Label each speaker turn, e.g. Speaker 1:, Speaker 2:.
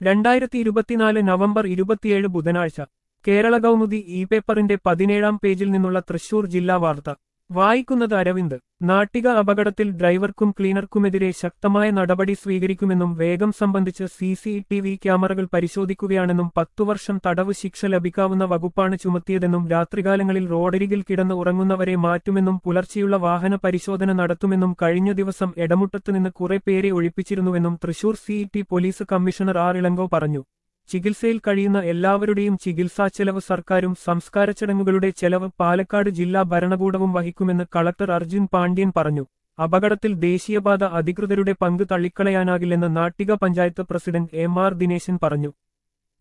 Speaker 1: രണ്ടായിരത്തി ഇരുപത്തിനാല് നവംബർ ഇരുപത്തിയേഴ് ബുധനാഴ്ച കേരള കൗമുദി ഇ പേപ്പറിന്റെ പതിനേഴാം പേജിൽ നിന്നുള്ള തൃശൂർ ജില്ലാ വാർത്ത വായിക്കുന്നത് അരവിന്ദ് നാട്ടിക അപകടത്തിൽ ഡ്രൈവർക്കും ക്ലീനർക്കുമെതിരെ ശക്തമായ നടപടി സ്വീകരിക്കുമെന്നും വേഗം സംബന്ധിച്ച് സി സി ടി വി ക്യാമറകൾ പരിശോധിക്കുകയാണെന്നും പത്തുവർഷം തടവ് ശിക്ഷ ലഭിക്കാവുന്ന വകുപ്പാണ് ചുമത്തിയതെന്നും രാത്രികാലങ്ങളിൽ റോഡരികിൽ കിടന്ന് ഉറങ്ങുന്നവരെ മാറ്റുമെന്നും പുലർച്ചെയുള്ള വാഹന പരിശോധന നടത്തുമെന്നും കഴിഞ്ഞ ദിവസം എടമുട്ടത്ത് നിന്ന് കുറെ പേരെ ഒഴിപ്പിച്ചിരുന്നുവെന്നും Thrissur city police commissioner R Ilango പറഞ്ഞു ചികിത്സയിൽ കഴിയുന്ന എല്ലാവരുടെയും ചികിത്സാ ചെലവ് സർക്കാരും സംസ്കാര ചടങ്ങുകളുടെ ചെലവ് പാലക്കാട് ജില്ലാ ഭരണകൂടവും വഹിക്കുമെന്ന് കളക്ടർ അർജുൻ പാണ്ഡ്യൻ പറഞ്ഞു അപകടത്തിൽ ദേശീയപാത അധികൃതരുടെ പങ്ക് തള്ളിക്കളയാനാകില്ലെന്ന് Nattika panchayat president M R Dineshan പറഞ്ഞു